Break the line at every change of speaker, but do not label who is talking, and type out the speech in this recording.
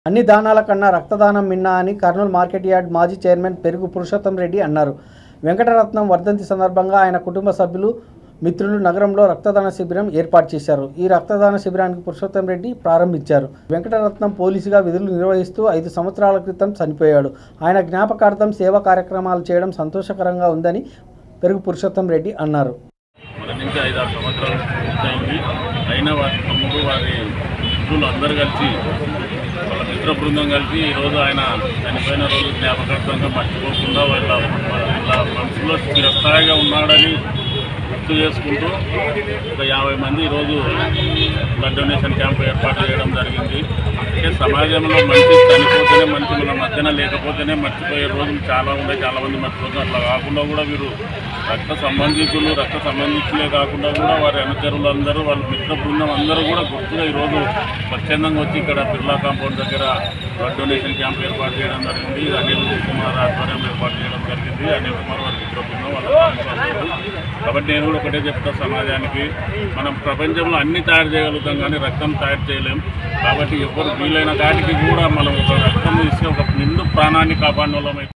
అన్ని దానాల కన్నా రక్తదానం మిన్నా అని కర్నూలు మార్కెట్ యార్డ్ మాజీ చైర్మన్ పెరుగు పురుషోత్తం రెడ్డి అన్నారు వెంకటరత్నం వర్ధంతి సందర్భంగా ఆయన కుటుంబ సభ్యులు మిత్రులు నగరంలో రక్తదాన శిబిరం ఏర్పాటు చేశారు ఈ రక్తదాన శిబిరానికి పురుషోత్తం రెడ్డి ప్రారంభించారు వెంకటరత్నం పోలీసుగా విధులు నిర్వహిస్తూ ఐదు సంవత్సరాల క్రితం చనిపోయాడు ఆయన జ్ఞాపకార్థం సేవా కార్యక్రమాలు చేయడం సంతోషకరంగా ఉందని పెరుగు పురుషోత్తం రెడ్డి అన్నారు
మొదటి నుంచి ఐదు ఆరు సంవత్సరాలు పూర్తయింది అయినా వారి తమ్ముడు వారి మిత్రులు అందరూ కలిసి వాళ్ళ మిత్ర బృందం కలిసి ఈరోజు ఆయన చనిపోయిన రోజు జ్ఞాపకార్థంగా మర్చిపోకుండా వాళ్ళ వాళ్ళ మనసులో చిరస్థాయిగా ఉన్నాడని గుర్తు చేసుకుంటూ ఒక యాభై మంది ఈరోజు బ్లడ్ డొనేషన్ క్యాంప్ ఏర్పాటు చేయడం జరిగింది అంటే సమాజంలో మనిషి చనిపోతేనే మనిషి మన మధ్యన లేకపోతేనే మర్చిపోయే రోజులు చాలా ఉన్నాయి చాలా మంది మర్చిపోతారు అట్లా కాకుండా కూడా వీరు రక్త సంబంధికులు రక్త సంబంధికులే కాకుండా కూడా వారి అనుచరులందరూ వాళ్ళ మిత్ర బృందం అందరూ కూడా గుర్తుగా ఈరోజు స్వచ్ఛందంగా వచ్చి ఇక్కడ బిర్లా కాంపౌండ్ దగ్గర బ్లడ్ డొనేషన్ క్యాంప్ ఏర్పాటు చేయడం జరిగింది ఇది అనిల్ కుమార్ ఆధ్వర్యంలో ఏర్పాటు చేయడం జరిగింది అనిల్ కుమార్ వారి మిత్ర బృందం వాళ్ళ కుటుంబాలు అందరూ. కాబట్టి నేను కూడా ఒకటే చెప్తా సమాజానికి మనం ప్రపంచంలో అన్ని తయారు చేయగలుగుతాం కానీ రక్తం తయారు చేయలేం కాబట్టి ఎవరు వీలైన కాటికి కూడా మనం ఒక రక్తం ఇస్తే ఒక నిండు ప్రాణాన్ని కాపాడిన వాళ్ళం